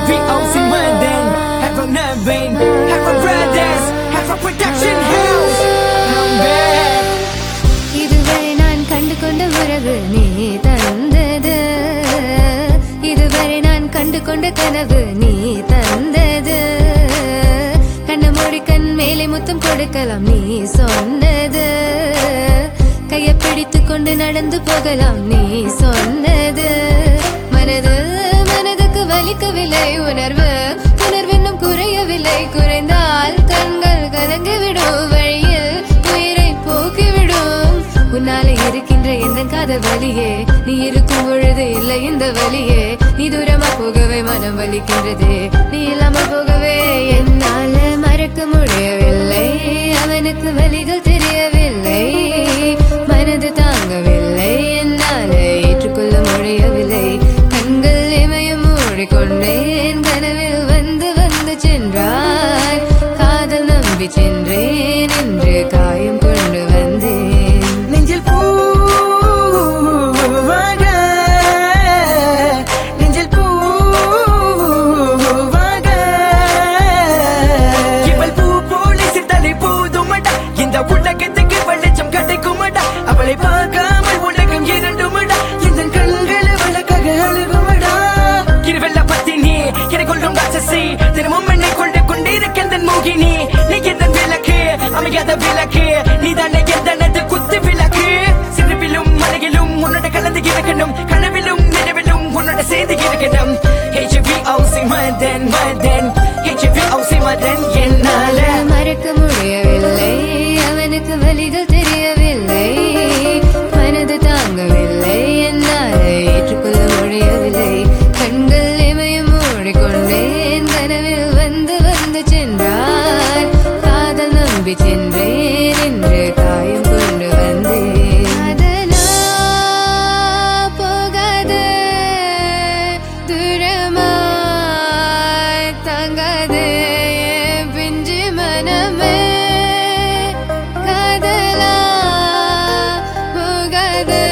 HVOs in London. Have a Navin, have a brothers, have a production house. I'm back. இதுவரை நான் கண்டு கொண்ட உறவு நீ தந்தது இதுவரை நான் கண்டு கொண்ட கனவு நீ தந்தது கண்ண மூடி கண் மேலே முத்தம் கொடுக்கலாம் நீ சொன்னது கையை பிடித்து கொண்டு நடந்து போகலாம் நீ சொன்னது மனது மனதுக்கு வலிக்கவில்லை உணர்வு உணர்வென்னும் குறையவில்லை குறைந்தால் கண்கள் கலங்கிவிடும் வழியில் உயிரை போக்கிவிடும் உன்னாலே இருக்கின்ற எந்த காதல் வலியே நீ இருக்கும் பொழுது இல்லை இந்த வலியே நீ தூரமா போகவே மனம் வலிக்கின்றதே நீ இல்லாம போகவே என்னால மறக்க முடியவில்லை அவனுக்கு வலிகள் தெரியவில்லை மனது தாங்கவில்லை என்னால ஏற்றுக்கொள்ள முடியவில்லை கண்கள் இமயம் மூடிக்கொண்டேன் கனவில் வந்து வந்து சென்றாய் காதல் நம்பி சென்றேன் என்று காயம் கொண்டு வந்தேன் நெஞ்சில் பூவாக நெஞ்சில் பூவாக இவள் பூ போலே சித்தலை போதுமடா இந்த உலகத்துக்கு வெளிச்சம் கிடைக்குமடா அவளை பார்க்காமல் உலகம் இரண்டுமடா இந்த கண்கள் அவளுக்காக அழுகுமடா இருவெல்ல பத்தினி என கொள்ளும் ராட்சசி தினமும் என்னை கொண்டு கொண்டிருக்கின்ற மோகினி நீ எந்த விளக்கு அமையாத விளக்கு நீதானே எந்தனது குத்து விளக்கு சிறுவிலும் மலையிலும் உன்னோட கலந்து இருக்கணும் கனவிலும் நினைவிலும் உன்னோட சேர்ந்து இருக்கணும் HVOC மதன் மதன் HVOC மதன் என்னால மறக்க முடியவில்லை அவனுக்கு வலிகள் தெரியவில்லை மனது தாங்கவில்லை என்னால் ஏற்றுக்கொள்ள முடியவில்லை கண்கள் இமயம் மூடிக்கொண்டேன் கனவில் வந்து வந்து சென்றார் காதல் நம்பி சென்றேன் என்று காயம் கொண்டு வந்தேன் அதனா போகாது தூரமாய் தங்காது என் பிஞ்சு மனமே காதலா போகாது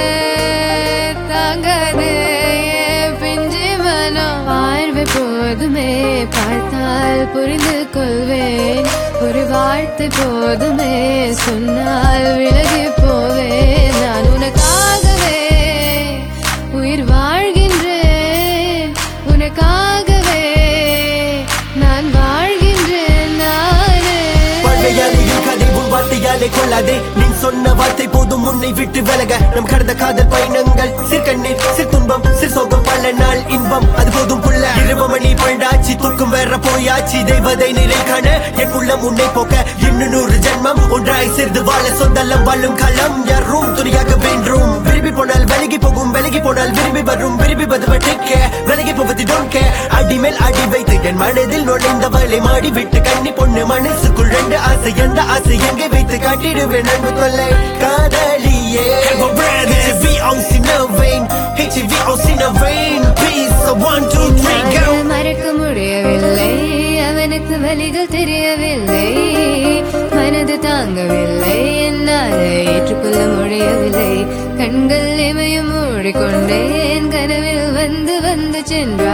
தாங்காது என் பிஞ்சு மனம் பார்வை போதுமே பார்த்தால் புரிந்து கொள்வேன் ஒரு வார்த்தை போதுமே சொன்னால் விலகி போவேன் நான் உனக்காகவே உயிர் வாழ்கின்றேன் உனக்காகவே நான் வாழ்கின்றேன் நானே வாழ்வையாலேயும் கதை உன் வார்த்தையாலே கொள்ளாதே நீ சொன்ன வார்த்தை போதும் உன்னை விட்டு விலக நம் கடந்த காதல் பயணங்கள் சிற்கண்ணீர் சிற்துன்பம் சிற்சோகம் பல நாள் இன்பம் அது போதும் புள்ள இருபமணி பண்டாச்சி தூக்கம் வேற போயாச்சி தெய்வதை நிலை காண என் உள்ளம் உன்னை போக்க இன்னும் நூறு ஜென்மம் ஒன்றாய் சேர்ந்து வாழ சொந்தலம் வாழும் களம் யாரும் துணியாக வென்றும் விரும்பி போனால் விலகி போகும் விலகி போனால் விரும்பி வரும் விரும்பி வருவ டேக் விலகி போவது டோன்ட் கே அடி மேல் அடி வைத்து என் மனதில் நுழைந்தவளை மாடி விட்டு கண்ணி பொண்ணு மனசுக்குள் ரெண்டு ஆசை எந்த ஆசை எங்கே வைத்து காட்டிடுவேன் அன்பு தொல்லை காதலியே HVOC no vein HVOC no vein Please so one two three go என்னால் மறக்க முடியவில்லை அவனுக்கு வலிகள் தெரியவில்லை மனது தாங்கவில்லை என்னால் ஏற்றுக்கொள்ள முடியவில்லை கண்கள் இமயம் மூடிக்கொண்டேன் கனவில் வந்து வந்து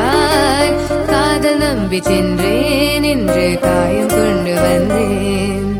சென்றாய் காதல் நம்பி சென்றேன் என்று காயம் கொண்டு வந்தேன்